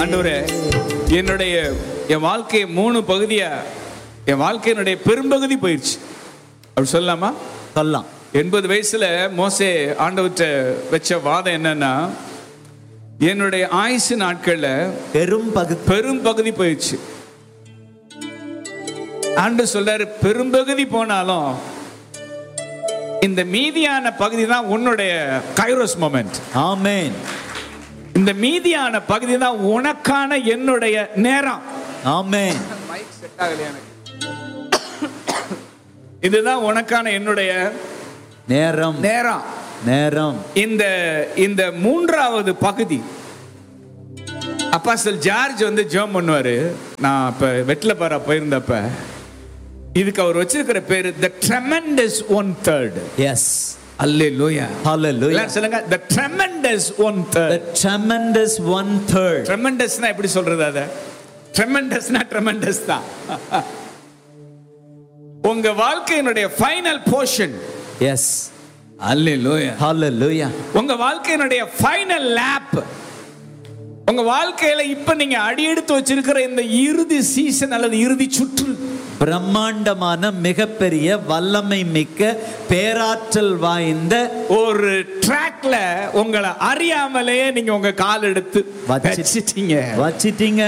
ஆண்டவரே என்னுடைய என் வாழ்க்கை மூணு பகுதியா என் வாழ்க்கையினுடைய பெரும்பகுதி போயிடுச்சு அப்படி சொல்லலாமா சொல்லலாம் எண்பது வயசுல மோசே ஆண்டவர்கிட்ட வச்ச வாதம் என்னன்னா என்னுடைய ஆயுசு நாட்கள்ல பெரும் பகுதி பெரும் பகுதி போயிடுச்சு ஆண்டு சொல்றாரு பெரும்பகுதி போனாலும் இந்த மீதியான பகுதி தான் உன்னுடைய கைரோஸ் மொமெண்ட் ஆமென் இந்த மீதியான பகுதி தான் உனக்கான என்னுடைய நேரம் ஆமென் இதுதான் உனக்கான என்னுடைய நேரம் நேரம் நேரம் இந்த இந்த மூன்றாவது பகுதி அப்பாசல் ஜார்ஜ் வந்து ஜெபம் பண்ணுவாரு நான் இப்ப வெட்டிலப்பாரா போயிருந்தப்ப இதுக்கு அவர் வச்சிருக்கிற பேரு the tremendous one third yes hallelujah hallelujah சொல்லுங்க the tremendous one the third tremendous one third ட்ரெமெண்டஸ்னா எப்படி சொல்றது அத ட்ரெமெண்டஸ்னா ட்ரெமெண்டஸ் தான் உங்க வாழ்க்கையினுடைய final portion S hallelujah hallelujah உங்க வாழ்க்கையினுடைய ஃபைனல் லேப் உங்க வாழ்க்கையில இப்ப நீங்க அடியெடுத்து வச்சிருக்கிற இந்த இறுதி சீசன் அல்லது இறுதி சுற்று பிரம்மாண்டமான மிகப்பெரிய வல்லமை மிக்க பேராற்றல் வாய்ந்த ஒரு ட்ராக்ல உங்களை அறியாமலேயே நீங்க உங்க கால் எடுத்து வச்சி- வச்சிட்டீங்க வச்சிட்டீங்க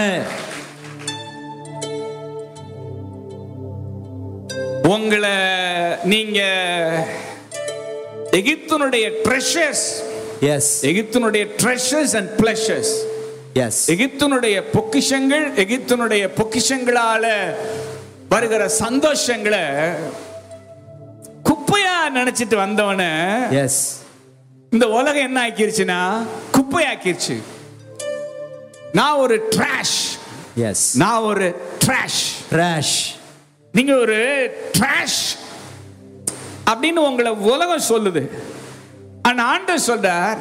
உங்களை நீங்க எகிப்தினுடைய ட்ரெஷர்ஸ் எஸ் எகிப்தினுடைய ட்ரெஷர்ஸ் அண்ட் பிளஷர்ஸ் எஸ் எகிப்தினுடைய பொக்கிஷங்கள் எகிப்தினுடைய பொக்கிஷங்களால வருகிற சந்தோஷங்களை குப்பையா நினைச்சிட்டு வந்தவன எஸ் இந்த உலகம் என்ன ஆக்கிருச்சுன்னா குப்பையாக்கிருச்சு நான் ஒரு ட்ராஷ் எஸ் நான் ஒரு ட்ராஷ் ட்ராஷ் நீங்க ஒரு ட்ராஷ் அப்படின்னு உங்களை உலகம் சொல்லுது ஆனா ஆண்டவர் சொல்றார்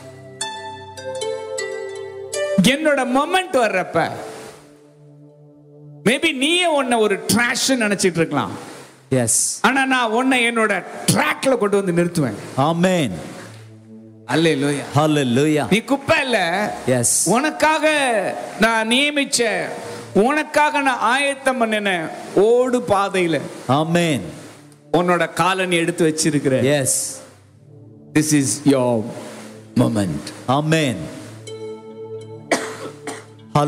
என்னோட மொமெண்ட் வர்றப்ப மேபி நீயே உன்னை ஒரு ட்ராஷ் நினைச்சிட்டு இருக்கலாம் எஸ் ஆனா நான் உன்னை என்னோட ட்ராக்ல கொண்டு வந்து நிறுத்துவேன் ஆமென் அல்லே லோயா hallelujah நீ குப்பை இல்ல எஸ் உனக்காக நான் நியமிச்ச உனக்காக நான் ஆயத்தம் பண்ணின ஓடு பாதையில ஆமென் உன்னோட காலனி எடுத்து வச்சிருக்கிற yes this is your moment amen